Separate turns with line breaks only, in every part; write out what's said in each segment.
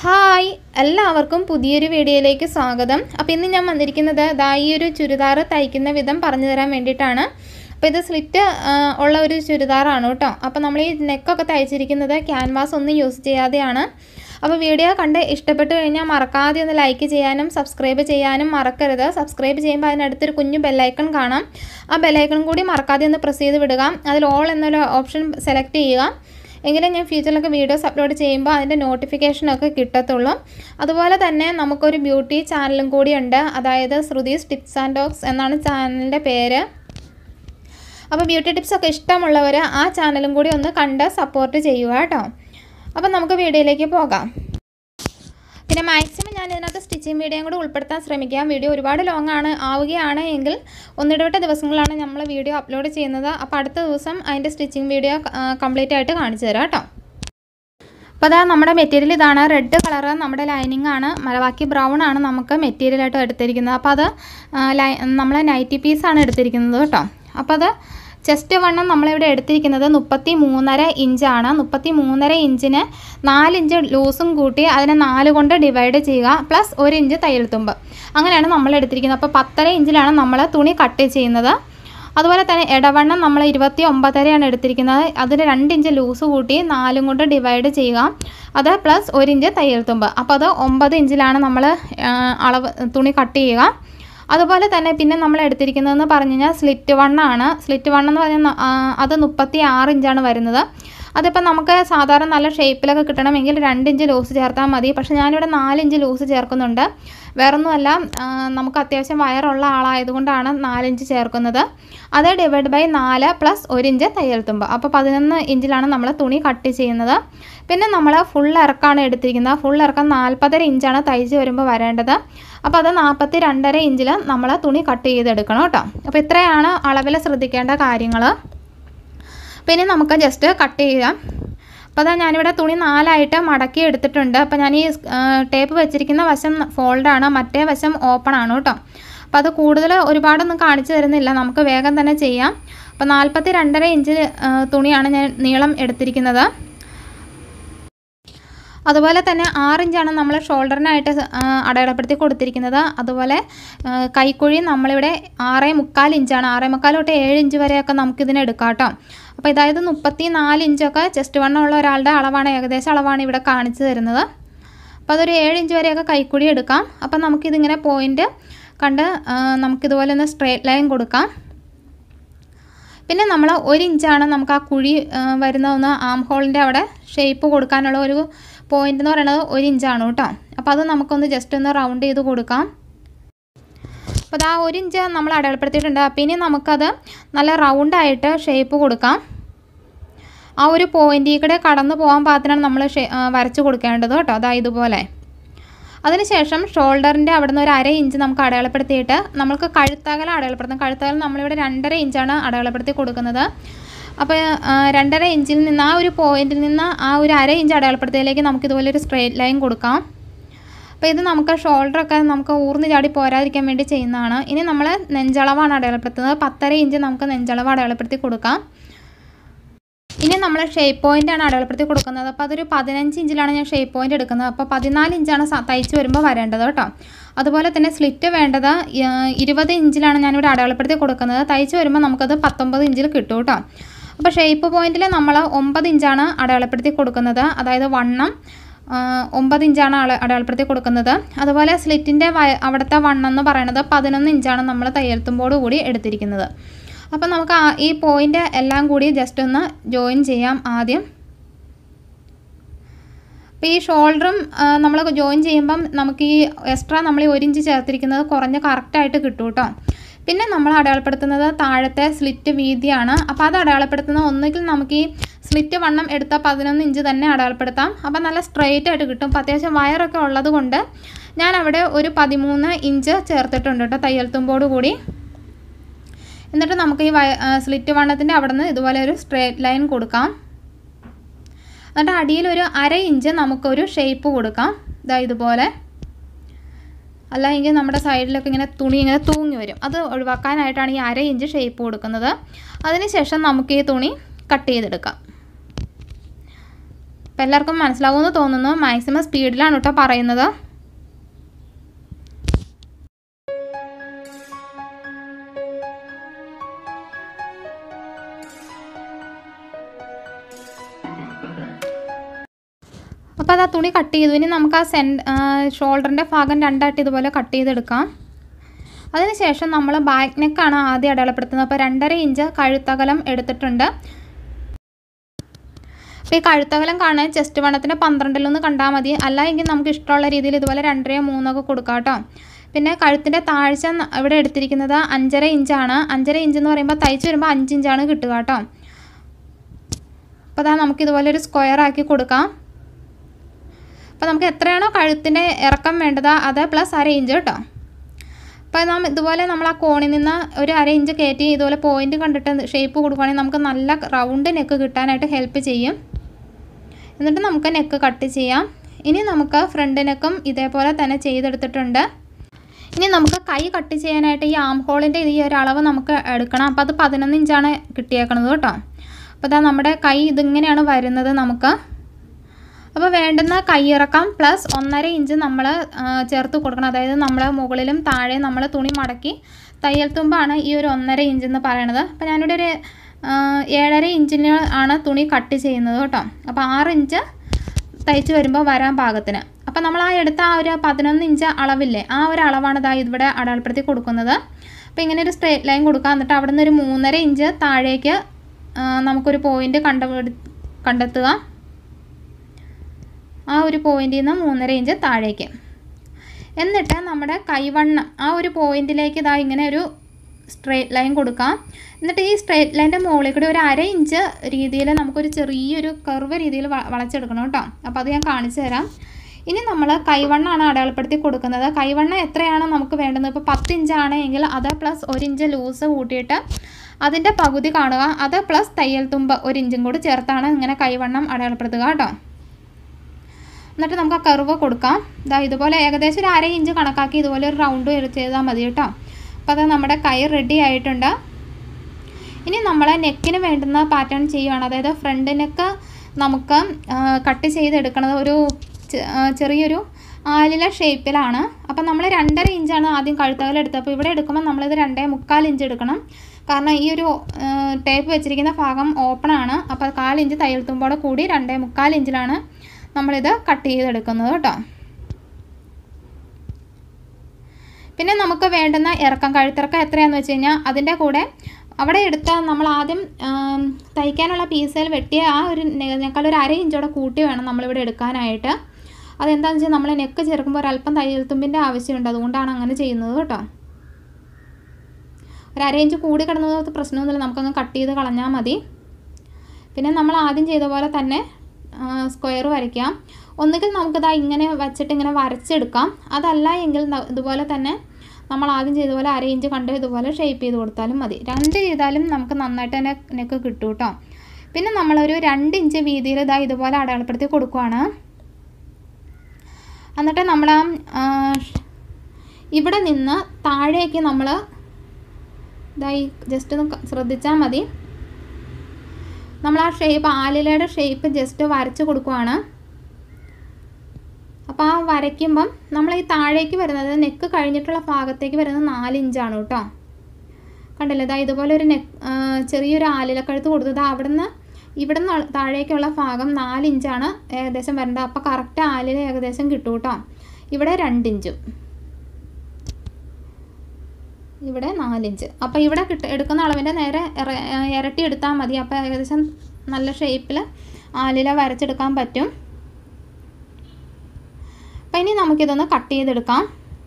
hi എല്ലാവർക്കും പുതിയൊരു വീഡിയോയിലേക്ക് സ്വാഗതം അപ്പോൾ ഇന്ന് ഞാൻ വന്നിരിക്കുന്നത് ദാ ഈ ഒരു ചുരിദാർ തയ്ക്കുന്ന വിധം പറഞ്ഞു തരാൻ വേണ്ടിയിട്ടാണ് അപ്പോൾ ഇത് സ്ലിറ്റ് ഉള്ള ഒരു ചുരിദാറാണ് കേട്ടോ അപ്പോൾ നമ്മൾ ഈ നെക്കൊക്കെ തയ്ച്ചിരിക്കുന്നത് ക്യാൻവാസ് ഒന്നും യൂസ് ചെയ്യാതെയാണ് അപ്പോൾ വീഡിയോ കണ്ട് ഇഷ്ടപ്പെട്ട് കഴിഞ്ഞാൽ മറക്കാതെ ഒന്ന് ലൈക്ക് ചെയ്യാനും സബ്സ്ക്രൈബ് ചെയ്യാനും മറക്കരുത് സബ്സ്ക്രൈബ് ചെയ്യുമ്പോൾ അതിനടുത്തൊരു കുഞ്ഞു ബെല്ലൈക്കൺ കാണാം ആ ബെല്ലൈക്കൺ കൂടി മറക്കാതെ ഒന്ന് പ്രസ് ചെയ്ത് വിടുക അതിൽ ഓൾ എന്നൊരു ഓപ്ഷൻ സെലക്ട് ചെയ്യുക എങ്കിലും ഞാൻ ഫ്യൂച്ചറിലൊക്കെ വീഡിയോസ് അപ്ലോഡ് ചെയ്യുമ്പോൾ അതിൻ്റെ നോട്ടിഫിക്കേഷനൊക്കെ കിട്ടത്തുള്ളൂ അതുപോലെ തന്നെ നമുക്കൊരു ബ്യൂട്ടി ചാനലും കൂടിയുണ്ട് അതായത് ശ്രുതീസ് ടിപ്സ് ആൻഡ് ഡോഗ്സ് എന്നാണ് ചാനലിൻ്റെ പേര് അപ്പോൾ ബ്യൂട്ടി ടിപ്സൊക്കെ ഇഷ്ടമുള്ളവർ ആ ചാനലും കൂടി ഒന്ന് കണ്ട് സപ്പോർട്ട് ചെയ്യുക കേട്ടോ അപ്പോൾ നമുക്ക് വീഡിയോയിലേക്ക് പോകാം പിന്നെ മാക്സിമം ഞാൻ ഇതിനകത്ത് സ്റ്റിച്ചിങ് വീഡിയോയും കൂടി ഉൾപ്പെടുത്താൻ ശ്രമിക്കാം വീഡിയോ ഒരുപാട് ലോങ് ആണ് ആവുകയാണ് എങ്കിൽ ഒന്നിടവിട്ട ദിവസങ്ങളാണ് നമ്മൾ വീഡിയോ അപ്ലോഡ് ചെയ്യുന്നത് അപ്പോൾ അടുത്ത ദിവസം അതിൻ്റെ സ്റ്റിച്ചിങ് വീഡിയോ കംപ്ലീറ്റ് ആയിട്ട് കാണിച്ചു തരാം കേട്ടോ അപ്പോൾ അതാ നമ്മുടെ മെറ്റീരിയൽ ഇതാണ് റെഡ് കളറ് നമ്മുടെ ലൈനിങ് ആണ് മലവാക്കി ബ്രൗൺ ആണ് നമുക്ക് മെറ്റീരിയലായിട്ട് എടുത്തിരിക്കുന്നത് അപ്പോൾ അത് നമ്മൾ നൈറ്റി പീസാണ് എടുത്തിരിക്കുന്നത് കേട്ടോ അപ്പോൾ അത് ചെസ്റ്റ് വണ്ണം നമ്മളിവിടെ എടുത്തിരിക്കുന്നത് മുപ്പത്തി മൂന്നര ഇഞ്ചാണ് മുപ്പത്തി മൂന്നര ഇഞ്ചിന് നാലിഞ്ച് ലൂസും കൂട്ടി അതിനെ നാല് കൊണ്ട് ഡിവൈഡ് ചെയ്യുക പ്ലസ് ഒരു ഇഞ്ച് തയ്യൽ തുമ്പ് അങ്ങനെയാണ് നമ്മൾ എടുത്തിരിക്കുന്നത് അപ്പോൾ പത്തര ഇഞ്ചിലാണ് നമ്മൾ തുണി കട്ട് ചെയ്യുന്നത് അതുപോലെ തന്നെ ഇടവണ്ണം നമ്മൾ ഇരുപത്തി ഒമ്പതരയാണ് എടുത്തിരിക്കുന്നത് അതിന് രണ്ട് ഇഞ്ച് ലൂസ് കൂട്ടി നാലും കൊണ്ട് ഡിവൈഡ് ചെയ്യുക അത് പ്ലസ് ഒരു ഇഞ്ച് തയ്യൽ തുമ്പ് അപ്പോൾ അത് ഒമ്പത് ഇഞ്ചിലാണ് നമ്മൾ അളവ് തുണി കട്ട് ചെയ്യുക അതുപോലെ തന്നെ പിന്നെ നമ്മൾ എടുത്തിരിക്കുന്നതെന്ന് പറഞ്ഞു കഴിഞ്ഞാൽ സ്ലിറ്റ് വണ്ണാണ് സ്ലിറ്റ് വണ്ണം എന്ന് പറഞ്ഞാൽ അത് മുപ്പത്തി ആറ് ഇഞ്ചാണ് വരുന്നത് അതിപ്പോൾ നമുക്ക് സാധാരണ നല്ല ഷേപ്പിലൊക്കെ കിട്ടണമെങ്കിൽ രണ്ട് ഇഞ്ച് ലൂസ് ചേർത്താൽ മതി പക്ഷേ ഞാനിവിടെ നാല് ഇഞ്ച് ലൂസ് ചേർക്കുന്നുണ്ട് വേറൊന്നുമല്ല നമുക്ക് അത്യാവശ്യം വയറുള്ള ആളായതുകൊണ്ടാണ് നാലിഞ്ച് ചേർക്കുന്നത് അത് ഡിവൈഡ് ബൈ നാല് പ്ലസ് ഒരു ഇഞ്ച് തയ്യൽ തുമ്പ് അപ്പോൾ പതിനൊന്ന് ഇഞ്ചിലാണ് നമ്മൾ തുണി കട്ട് ചെയ്യുന്നത് പിന്നെ നമ്മൾ ഫുൾ ഇറക്കാണ് എടുത്തിരിക്കുന്നത് ഫുൾ ഇറക്കം നാൽപ്പതര ഇഞ്ചാണ് തയ്ച്ച് വരുമ്പോൾ വരേണ്ടത് അപ്പോൾ അത് നാൽപ്പത്തി രണ്ടര ഇഞ്ചിൽ നമ്മൾ തുണി കട്ട് ചെയ്തെടുക്കണം കേട്ടോ അപ്പോൾ ഇത്രയാണ് അളവിൽ ശ്രദ്ധിക്കേണ്ട കാര്യങ്ങൾ പിന്നെ നമുക്ക് ജസ്റ്റ് കട്ട് ചെയ്യാം അപ്പോൾ അതാ ഞാനിവിടെ തുണി നാലായിട്ട് മടക്കി എടുത്തിട്ടുണ്ട് അപ്പോൾ ഞാൻ ഈ ടേപ്പ് വെച്ചിരിക്കുന്ന വശം ഫോൾഡാണ് മറ്റേ വശം ഓപ്പൺ ആണ് കേട്ടോ അപ്പോൾ അത് കൂടുതൽ ഒരുപാടൊന്നും കാണിച്ചു തരുന്നില്ല നമുക്ക് വേഗം തന്നെ ചെയ്യാം അപ്പോൾ നാൽപ്പത്തി രണ്ടര ഇഞ്ച് തുണിയാണ് ഞാൻ നീളം എടുത്തിരിക്കുന്നത് അതുപോലെ തന്നെ ആറിഞ്ചാണ് നമ്മൾ ഷോൾഡറിനായിട്ട് അടയാളപ്പെടുത്തി കൊടുത്തിരിക്കുന്നത് അതുപോലെ കൈക്കുഴി നമ്മളിവിടെ ആറേ മുക്കാൽ ഇഞ്ചാണ് ആറേ മുക്കാൽ തൊട്ട് ഏഴ് ഇഞ്ച് വരെയൊക്കെ നമുക്കിതിന് എടുക്കാം കേട്ടോ അപ്പോൾ ഇതായത് മുപ്പത്തി നാല് ഇഞ്ചൊക്കെ ചെസ്റ്റ് വണ്ണമുള്ള ഒരാളുടെ അളവാണ് ഏകദേശം അളവാണ് ഇവിടെ കാണിച്ചു തരുന്നത് അപ്പോൾ അതൊരു ഏഴ് ഇഞ്ച് വരെയൊക്കെ കൈക്കുഴി എടുക്കാം അപ്പോൾ നമുക്കിതിങ്ങനെ പോയിൻ്റ് കണ്ട് നമുക്കിതുപോലെ ഒന്ന് സ്ട്രേറ്റ് ലൈൻ കൊടുക്കാം പിന്നെ നമ്മൾ ഒരു ഇഞ്ചാണ് നമുക്ക് ആ കുഴി വരുന്ന ഒന്ന് ആം ഹോളിൻ്റെ അവിടെ ഷേപ്പ് കൊടുക്കാനുള്ള ഒരു പോയിൻ്റ് എന്ന് പറയുന്നത് ഒരു ഇഞ്ചാണ് കേട്ടോ അപ്പോൾ അത് നമുക്കൊന്ന് ജസ്റ്റ് ഒന്ന് റൗണ്ട് ചെയ്ത് കൊടുക്കാം അപ്പോൾ അത് ആ ഒരു ഇഞ്ച് നമ്മൾ അടയാളപ്പെടുത്തിയിട്ടുണ്ട് അപ്പോൾ ഇനി നമുക്കത് നല്ല റൗണ്ടായിട്ട് ഷേപ്പ് കൊടുക്കാം ആ ഒരു പോയിൻ്റിൽ കൂടെ കടന്നു പോകാൻ പാകത്തിനാണ് നമ്മൾ വരച്ച് കൊടുക്കേണ്ടത് കേട്ടോ അതാ ഇതുപോലെ അതിനുശേഷം ഷോൾഡറിൻ്റെ അവിടെ നിന്ന് ഒരു അര ഇഞ്ച് നമുക്ക് അടയാളപ്പെടുത്തിയിട്ട് നമുക്ക് കഴുത്തകലം അടയാളപ്പെടുത്തും കഴുത്തകലം നമ്മളിവിടെ രണ്ടര ഇഞ്ചാണ് അടയാളപ്പെടുത്തി കൊടുക്കുന്നത് അപ്പോൾ രണ്ടര ഇഞ്ചിൽ നിന്ന് ആ ഒരു പോയിന്റിൽ നിന്ന് ആ ഒരു അര ഇഞ്ച് അടയാളപ്പെടുത്തിയതിലേക്ക് നമുക്ക് ഇതുപോലെ ഒരു സ്ട്രേറ്റ് ലൈൻ കൊടുക്കാം അപ്പോൾ ഇത് നമുക്ക് ഷോൾഡറൊക്കെ നമുക്ക് ഊർന്ന് ചാടി പോരാതിരിക്കാൻ വേണ്ടി ചെയ്യുന്നതാണ് ഇനി നമ്മൾ നെഞ്ചളവാണ് അടയാളപ്പെടുത്തുന്നത് പത്തര ഇഞ്ച് നമുക്ക് നെഞ്ചളവ് അടയാളപ്പെടുത്തി കൊടുക്കാം ഇനി നമ്മൾ ഷേപ്പ് പോയിൻ്റാണ് അടയാളപ്പെടുത്തി കൊടുക്കുന്നത് അപ്പോൾ അതൊരു പതിനഞ്ച് ഇഞ്ചിലാണ് ഞാൻ ഷേപ്പ് പോയിൻ്റ് എടുക്കുന്നത് അപ്പോൾ പതിനാല് ഇഞ്ചാണ് തയ്ച്ച് വരുമ്പോൾ വരേണ്ടത് കേട്ടോ അതുപോലെ തന്നെ സ്ലിറ്റ് വേണ്ടത് ഇരുപത് ഇഞ്ചിലാണ് ഞാനിവിടെ അടയാളപ്പെടുത്തി കൊടുക്കുന്നത് തയ്ച്ച് വരുമ്പോൾ നമുക്കത് പത്തൊമ്പത് ഇഞ്ചിൽ കിട്ടും കേട്ടോ അപ്പോൾ ഷേപ്പ് പോയിന്റിൽ നമ്മൾ ഒമ്പത് ഇഞ്ചാണ് അടയാളപ്പെടുത്തി കൊടുക്കുന്നത് അതായത് വണ്ണം ഒമ്പത് ഇഞ്ചാണ് അടയാളപ്പെടുത്തി കൊടുക്കുന്നത് അതുപോലെ സ്ലിറ്റിൻ്റെ അവിടുത്തെ വണ്ണം എന്ന് പറയുന്നത് പതിനൊന്ന് ഇഞ്ചാണ് നമ്മൾ തയ്യൽത്തുമ്പോട് കൂടി എടുത്തിരിക്കുന്നത് അപ്പോൾ നമുക്ക് ഈ പോയിൻ്റ് എല്ലാം കൂടി ജസ്റ്റ് ഒന്ന് ജോയിൻ ചെയ്യാം ആദ്യം അപ്പോൾ ഈ ഷോൾഡറും നമ്മൾ ജോയിൻ ചെയ്യുമ്പം നമുക്ക് ഈ എക്സ്ട്രാ നമ്മൾ ഈ ഒരു ഇഞ്ച് ചേർത്തിരിക്കുന്നത് കുറഞ്ഞ് കറക്റ്റായിട്ട് കിട്ടും കേട്ടോ പിന്നെ നമ്മൾ അടയാളപ്പെടുത്തുന്നത് താഴത്തെ സ്ലിറ്റ് വീതിയാണ് അപ്പോൾ അത് അടയാളപ്പെടുത്തുന്നത് ഒന്നുകിൽ നമുക്ക് ഈ സ്ലിറ്റ് വണ്ണം എടുത്ത പതിനൊന്ന് ഇഞ്ച് തന്നെ അടയാളപ്പെടുത്താം അപ്പോൾ നല്ല സ്ട്രെയിറ്റ് ആയിട്ട് കിട്ടും അപ്പോൾ അത്യാവശ്യം വയറൊക്കെ ഉള്ളത് കൊണ്ട് ഞാൻ അവിടെ ഒരു പതിമൂന്ന് ഇഞ്ച് ചേർത്തിട്ടുണ്ട് കേട്ടോ തയ്യൽ തുമ്പോട് കൂടി എന്നിട്ട് നമുക്ക് ഈ സ്ലിറ്റ് വണ്ണത്തിൻ്റെ അവിടെ നിന്ന് ഇതുപോലെ ഒരു സ്ട്രേറ്റ് ലൈൻ കൊടുക്കാം എന്നിട്ട് അടിയിൽ ഒരു അര ഇഞ്ച് നമുക്കൊരു ഷേപ്പ് കൊടുക്കാം ഇതാ ഇതുപോലെ അല്ല എങ്കിൽ നമ്മുടെ സൈഡിലൊക്കെ ഇങ്ങനെ തുണി ഇങ്ങനെ തൂങ്ങി വരും അത് ഒഴിവാക്കാനായിട്ടാണ് ഈ അര ഇഞ്ച് ഷേപ്പ് കൊടുക്കുന്നത് അതിനുശേഷം നമുക്ക് ഈ തുണി കട്ട് ചെയ്തെടുക്കാം അപ്പോൾ എല്ലാവർക്കും മനസ്സിലാവുമെന്ന് തോന്നുന്നു മാക്സിമം സ്പീഡിലാണ് കേട്ടോ പറയുന്നത് അപ്പോൾ അത് ആ തുണി കട്ട് ചെയ്തു ഇനി നമുക്ക് ആ സെൻ ഷോൾഡറിൻ്റെ ഭാഗം രണ്ടായിട്ട് ഇതുപോലെ കട്ട് ചെയ്തെടുക്കാം അതിനുശേഷം നമ്മൾ ബാക്ക് നെക്കാണ് ആദ്യം അടയാളപ്പെടുത്തുന്നത് അപ്പോൾ രണ്ടര ഇഞ്ച് കഴുത്തകലം എടുത്തിട്ടുണ്ട് അപ്പോൾ ഈ കഴുത്തകലം കാണാൻ ചെസ്റ്റ് വണ്ണത്തിന് പന്ത്രണ്ടിലൊന്ന് കണ്ടാൽ മതി അല്ല എങ്കിൽ നമുക്ക് ഇഷ്ടമുള്ള രീതിയിൽ ഇതുപോലെ രണ്ടരയോ മൂന്നൊക്കെ കൊടുക്കാം കേട്ടോ പിന്നെ കഴുത്തിൻ്റെ താഴ്ച ന- ഇവിടെ എടുത്തിരിക്കുന്നത് അഞ്ചര ഇഞ്ചാണ് അഞ്ചര ഇഞ്ച് എന്ന് പറയുമ്പോൾ തയ്ച്ച് വരുമ്പോൾ അഞ്ച് ഇഞ്ചാണ് കിട്ടുക കേട്ടോ അപ്പോൾ അതാ നമുക്ക് ഇതുപോലെ ഒരു സ്ക്വയർ ആക്കി കൊടുക്കാം അപ്പോൾ നമുക്ക് എത്രയാണോ കഴുത്തിൻ്റെ ഇറക്കം വേണ്ടത് അത് പ്ലസ് അര ഇഞ്ച് കേട്ടോ അപ്പോൾ നാം ഇതുപോലെ നമ്മൾ ആ കോണിൽ നിന്ന് ഒരു അര ഇഞ്ച് കയറ്റി ഇതുപോലെ പോയിന്റ് കണ്ടിട്ട് ഷേപ്പ് കൊടുക്കുകയാണെങ്കിൽ നമുക്ക് നല്ല റൗണ്ട് നെക്ക് കിട്ടാനായിട്ട് ഹെൽപ്പ് ചെയ്യും എന്നിട്ട് നമുക്ക് നെക്ക് കട്ട് ചെയ്യാം ഇനി നമുക്ക് ഫ്രണ്ട് നെക്കും ഇതേപോലെ തന്നെ ചെയ്തെടുത്തിട്ടുണ്ട് ഇനി നമുക്ക് കൈ കട്ട് ചെയ്യാനായിട്ട് ഈ ആം ഹോളിൻ്റെ ഈ ഒരു അളവ് നമുക്ക് എടുക്കണം അപ്പോൾ അത് പതിനൊന്ന് ഇഞ്ചാണ് കിട്ടിയേക്കണത് കേട്ടോ അപ്പോൾ ഇതാ നമ്മുടെ കൈ ഇതിങ്ങനെയാണ് വരുന്നത് നമുക്ക് അപ്പോൾ വേണ്ടുന്ന കൈയിറക്കം പ്ലസ് ഒന്നര ഇഞ്ച് നമ്മൾ ചേർത്ത് കൊടുക്കണം അതായത് നമ്മൾ മുകളിലും താഴെ നമ്മൾ തുണി മടക്കി തയ്യൽ തുമ്പാണ് ഈ ഒരു ഒന്നര ഇഞ്ച് എന്ന് പറയണത് അപ്പോൾ ഞാനിവിടെ ഒരു ആ, ഏഴര ഇഞ്ചിന് ആണ് തുണി കട്ട് ചെയ്യുന്നത് കേട്ടോ അപ്പോൾ ആറ് ഇഞ്ച് തയ്ച്ച് വരുമ്പോൾ വരാൻ പാകത്തിന് അപ്പോൾ നമ്മൾ ആ എടുത്ത ആ ഒരു പതിനൊന്ന് ഇഞ്ച് അളവില്ലേ ആ ഒരു അളവാണ് ഇതാ ഇവിടെ അടയാളപ്പെടുത്തി കൊടുക്കുന്നത് അപ്പോൾ ഇങ്ങനെ ഒരു സ്ട്രേറ്റ് ലൈൻ കൊടുക്കുക എന്നിട്ട് അവിടെ നിന്ന് ഒരു മൂന്നര ഇഞ്ച് താഴേക്ക് ആ, നമുക്കൊരു പോയിന്റ് കണ്ട കണ്ടെത്തുക ആ ഒരു പോയിന്റിൽ നിന്ന് മൂന്നര ഇഞ്ച് താഴേക്ക് എന്നിട്ട് നമ്മുടെ കൈവണ്ണം ആ ഒരു പോയിന്റിലേക്ക് ഇതാ ഇങ്ങനെ ഒരു സ്ട്രേറ്റ് ലൈൻ കൊടുക്കാം എന്നിട്ട് ഈ സ്ട്രേറ്റ് ലൈൻ്റെ മുകളിൽ കൂടി ഒരു അര ഇഞ്ച് രീതിയിൽ നമുക്കൊരു ചെറിയൊരു കർവ് രീതിയിൽ വ- വളച്ചെടുക്കണം കേട്ടോ അപ്പോൾ അത് ഞാൻ കാണിച്ചു തരാം ഇനി നമ്മൾ കൈവണ്ണമാണ് അടയാളപ്പെടുത്തി കൊടുക്കുന്നത് കൈവണ്ണം എത്രയാണ് നമുക്ക് വേണ്ടത് ഇപ്പോൾ പത്ത് ഇഞ്ചാണ് എങ്കിൽ അത് പ്ലസ് ഒരു ഇഞ്ച് ലൂസ് കൂട്ടിയിട്ട് അതിൻ്റെ പകുതി കാണുക അത് പ്ലസ് തയ്യൽ തുമ്പ് ഒരു ഇഞ്ചും കൂടി ചേർത്താണ് ഇങ്ങനെ കൈവണ്ണം അടയാളപ്പെടുത്തുക കേട്ടോ എന്നിട്ട് നമുക്ക് ആ കർവ് കൊടുക്കാം ഇതാ ഇതുപോലെ ഏകദേശം ഒരു അര ഇഞ്ച് കണക്കാക്കി ഇതുപോലെ ഒരു റൗണ്ട് ചെയ്താൽ മതി കേട്ടോ അപ്പോൾ അത് നമ്മുടെ കൈ റെഡി ആയിട്ടുണ്ട് ഇനി നമ്മൾ നെക്കിന് വേണ്ടുന്ന പാറ്റേൺ ചെയ്യുകയാണ് അതായത് ഫ്രണ്ട് നെക്ക് നമുക്ക് കട്ട് ചെയ്തെടുക്കുന്നത് ഒരു ചെ- ആ, ചെറിയൊരു ആലില ഷേപ്പിലാണ് അപ്പം നമ്മൾ രണ്ടര ഇഞ്ചാണ് ആദ്യം കഴുത്തകൽ എടുത്തത് അപ്പോൾ ഇവിടെ എടുക്കുമ്പോൾ നമ്മളിത് രണ്ടേ മുക്കാൽ ഇഞ്ച് എടുക്കണം കാരണം ഈ ഒരു ടേപ്പ് വെച്ചിരിക്കുന്ന ഭാഗം ഓപ്പൺ ആണ് അപ്പോൾ കാൽ ഇഞ്ച് തയ്യൽ തുമ്പോടെ കൂടി രണ്ടേ മുക്കാൽ ഇഞ്ചിലാണ് നമ്മളിത് കട്ട് ചെയ്തെടുക്കുന്നത് കേട്ടോ പിന്നെ നമുക്ക് വേണ്ടുന്ന ഇറക്കം കഴുത്തിറക്കം എത്രയാണെന്ന് വെച്ച് കഴിഞ്ഞാൽ അതിൻ്റെ കൂടെ അവിടെ എടുത്ത നമ്മൾ ആദ്യം ആം, തയ്ക്കാനുള്ള പീസിൽ വെട്ടിയ ആ ഒരു നെക്കാൾ ഒരു അര ഇഞ്ചോടെ കൂട്ടി വേണം നമ്മളിവിടെ എടുക്കാനായിട്ട് അതെന്താണെന്ന് വെച്ചാൽ നമ്മൾ നെക്ക് ചേർക്കുമ്പോൾ ഒരല്പം തയ്യൽ തുമ്പിൻ്റെ ആവശ്യമുണ്ട് അതുകൊണ്ടാണ് അങ്ങനെ ചെയ്യുന്നത് കേട്ടോ ഒരു അര ഇഞ്ച് കൂടി കിടന്നത് പ്രശ്നമൊന്നുമില്ല നമുക്കങ്ങ് കട്ട് ചെയ്ത് കളഞ്ഞാൽ മതി പിന്നെ നമ്മൾ ആദ്യം ചെയ്ത പോലെ തന്നെ സ്ക്വയർ വരയ്ക്കാം ഒന്നുകിൽ നമുക്കിതാ ഇങ്ങനെ വച്ചിട്ട് ഇങ്ങനെ വരച്ചെടുക്കാം അതല്ല എങ്കിൽ ന- ഇതുപോലെ തന്നെ നമ്മൾ ആദ്യം ചെയ്ത പോലെ അര ഇഞ്ച് കണ്ട് ഇതുപോലെ ഷേപ്പ് ചെയ്ത് കൊടുത്താലും മതി രണ്ട് ചെയ്താലും നമുക്ക് നന്നായിട്ട് തന്നെ നെക്ക് കിട്ടും കേട്ടോ പിന്നെ നമ്മളൊരു രണ്ട് ഇഞ്ച് വീതിയിൽ ഇതാ ഇതുപോലെ അടയാളപ്പെടുത്തി കൊടുക്കുവാണ് എന്നിട്ട് നമ്മൾ ആ ഇവിടെ നിന്ന് താഴേക്ക് നമ്മൾ ഇതായി ജസ്റ്റ് ഒന്ന് ശ്രദ്ധിച്ചാൽ മതി നമ്മൾ ആ ഷേപ്പ് ആലിലയുടെ ഷേപ്പ് ജസ്റ്റ് വരച്ച് കൊടുക്കുവാണ് അപ്പോൾ ആ വരയ്ക്കുമ്പം നമ്മൾ ഈ താഴേക്ക് വരുന്നത് നെക്ക് കഴിഞ്ഞിട്ടുള്ള ഭാഗത്തേക്ക് വരുന്നത് നാല് ഇഞ്ചാണ് കേട്ടോ കണ്ടില്ലേ ഇതാ ഇതുപോലെ ഒരു നെക്ക് ചെറിയൊരു ആലിലക്കഴുത്ത് കൊടുത്തത് അവിടുന്ന് ഇവിടുന്ന് താഴേക്കുള്ള ഭാഗം നാല് ഇഞ്ചാണ് ഏകദേശം വരേണ്ടത് അപ്പോൾ കറക്റ്റ് ആലില ഏകദേശം കിട്ടും കേട്ടോ ഇവിടെ രണ്ട് ഇഞ്ചും ഇവിടെ നാലിഞ്ച് അപ്പോൾ ഇവിടെ കിട്ട എടുക്കുന്ന അളവിൻ്റെ നേരെ ഇറ- ഏ, ഇരട്ടി എടുത്താൽ മതി അപ്പോൾ ഏകദേശം നല്ല ഷേപ്പിൽ ആലില വരച്ചെടുക്കാൻ പറ്റും അപ്പം ഇനി നമുക്കിതൊന്ന് കട്ട് ചെയ്തെടുക്കാം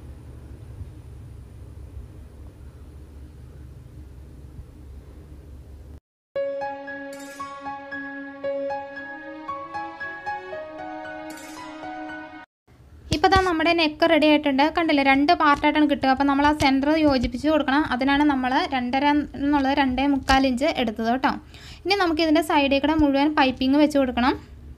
ഇപ്പോൾ ഇതാ നമ്മുടെ നെക്ക് റെഡി ആയിട്ടുണ്ട് കണ്ടില്ലേ രണ്ട് പാർട്ടായിട്ടാണ് കിട്ടുക അപ്പോൾ നമ്മൾ ആ സെൻറ്റർ യോജിപ്പിച്ച് കൊടുക്കണം അതിനാണ് നമ്മൾ രണ്ടര എന്നുള്ളത് രണ്ടേ മുക്കാൽ ഇഞ്ച് എടുത്തത് കേട്ടോ ഇനി നമുക്ക് ഇതിൻ്റെ സൈഡിൽ കൂടെ മുഴുവൻ പൈപ്പിംഗ് വെച്ച് കൊടുക്കണം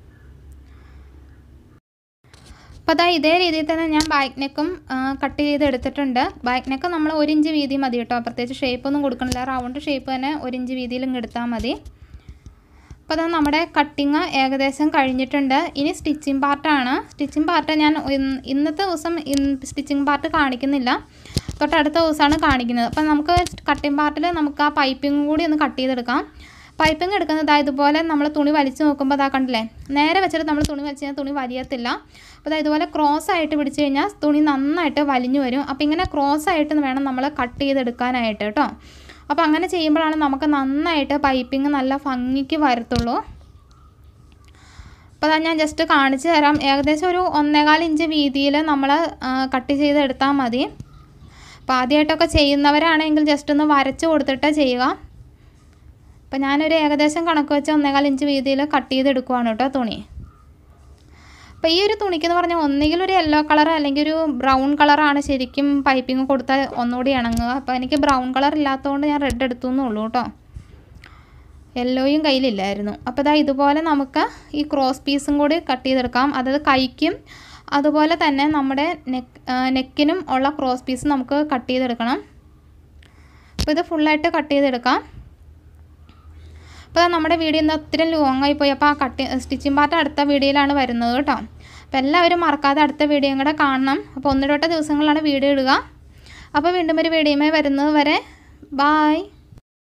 അപ്പോൾ അതാ ഇതേ രീതിയിൽ തന്നെ ഞാൻ ബാക്ക് നെക്കും കട്ട് ചെയ്ത് എടുത്തിട്ടുണ്ട് ബാക്ക് നെക്ക് നമ്മൾ ഒരു ഇഞ്ച് വീതി മതി കേട്ടോ പ്രത്യേകിച്ച് ഷേപ്പ് ഒന്നും കൊടുക്കണില്ല റൗണ്ട് ഷേപ്പ് തന്നെ ഒരു ഇഞ്ച് വീതിയിൽ ഇങ്ങ് എടുത്താൽ മതി അപ്പോൾ അത് നമ്മുടെ കട്ടിങ് ഏകദേശം കഴിഞ്ഞിട്ടുണ്ട് ഇനി സ്റ്റിച്ചിങ് പാർട്ടാണ് സ്റ്റിച്ചിങ് പാർട്ട് ഞാൻ ഇന്ന് ഇന്നത്തെ ദിവസം സ്റ്റിച്ചിങ് പാർട്ട് കാണിക്കുന്നില്ല തൊട്ടടുത്ത ദിവസമാണ് കാണിക്കുന്നത് അപ്പോൾ നമുക്ക് കട്ടിങ് പാർട്ടിൽ നമുക്ക് ആ പൈപ്പിംഗ് കൂടി ഒന്ന് കട്ട് ചെയ്തെടുക്കാം പൈപ്പിംഗ് എടുക്കുന്നത് ഇതുപോലെ നമ്മൾ തുണി വലിച്ചു നോക്കുമ്പോൾ അതാ കണ്ടില്ലേ നേരെ വെച്ചിട്ട് നമ്മൾ തുണി വലിച്ചു കഴിഞ്ഞാൽ തുണി വലിയത്തില്ല അപ്പോൾ അതാ ഇതുപോലെ ക്രോസ് ആയിട്ട് പിടിച്ച് കഴിഞ്ഞാൽ തുണി നന്നായിട്ട് വലിഞ്ഞു വരും അപ്പോൾ ഇങ്ങനെ ക്രോസ് ആയിട്ട് വേണം നമ്മൾ കട്ട് ചെയ്തെടുക്കാനായിട്ട് കേട്ടോ അപ്പോൾ അങ്ങനെ ചെയ്യുമ്പോഴാണ് നമുക്ക് നന്നായിട്ട് പൈപ്പിംഗ് നല്ല ഭംഗിക്ക് വരത്തുള്ളൂ അപ്പോൾ അതാ ഞാൻ ജസ്റ്റ് കാണിച്ചു തരാം ഏകദേശം ഒരു ഒന്നേകാൽ ഇഞ്ച് വീതിയിൽ നമ്മൾ കട്ട് ചെയ്തെടുത്താൽ മതി അപ്പോൾ ആദ്യമായിട്ടൊക്കെ ചെയ്യുന്നവരാണെങ്കിൽ ജസ്റ്റ് ഒന്ന് വരച്ച് കൊടുത്തിട്ട് ചെയ്യുക അപ്പോൾ ഞാനൊരു ഏകദേശം കണക്ക് വെച്ച് ഒന്നേകാൽ ഇഞ്ച് വീതിയിൽ കട്ട് ചെയ്തെടുക്കുവാണ് കേട്ടോ തുണി അപ്പോൾ ഈ ഒരു തുണിക്കെന്ന് പറഞ്ഞാൽ ഒന്നുകിൽ ഒരു യെല്ലോ കളർ അല്ലെങ്കിൽ ഒരു ബ്രൗൺ കളറാണ് ശരിക്കും പൈപ്പിംഗ് കൊടുത്താൽ ഒന്നുകൂടി ഇണങ്ങുക അപ്പോൾ എനിക്ക് ബ്രൗൺ കളർ ഇല്ലാത്തതുകൊണ്ട് ഞാൻ റെഡ് എടുത്തു എന്നുള്ളൂ കേട്ടോ യെല്ലോയും കയ്യിലില്ലായിരുന്നു അപ്പോൾ ഇതാ ഇതുപോലെ നമുക്ക് ഈ ക്രോസ് പീസും കൂടി കട്ട് ചെയ്തെടുക്കാം അതായത് കൈക്കും അതുപോലെ തന്നെ നമ്മുടെ നെക്ക് നെക്കിനും ഉള്ള ക്രോസ് പീസ് നമുക്ക് കട്ട് ചെയ്തെടുക്കണം അപ്പോൾ ഇത് ഫുള്ളായിട്ട് കട്ട് ചെയ്തെടുക്കാം അപ്പോൾ നമ്മുടെ വീഡിയോ ഇന്ന് ഒത്തിരി ലോങ് ആയി പോയി അപ്പോൾ ആ കട്ടി സ്റ്റിച്ചിങ് പാർട്ട് അടുത്ത വീഡിയോയിലാണ് വരുന്നത് കേട്ടോ അപ്പോൾ എല്ലാവരും മറക്കാതെ അടുത്ത വീഡിയോയും കൂടെ കാണണം അപ്പോൾ ഒന്നിടോട്ട ദിവസങ്ങളിലാണ് വീഡിയോ ഇടുക അപ്പോൾ വീണ്ടും ഒരു വീഡിയോയുമായി വരുന്നത് വരെ ബായ്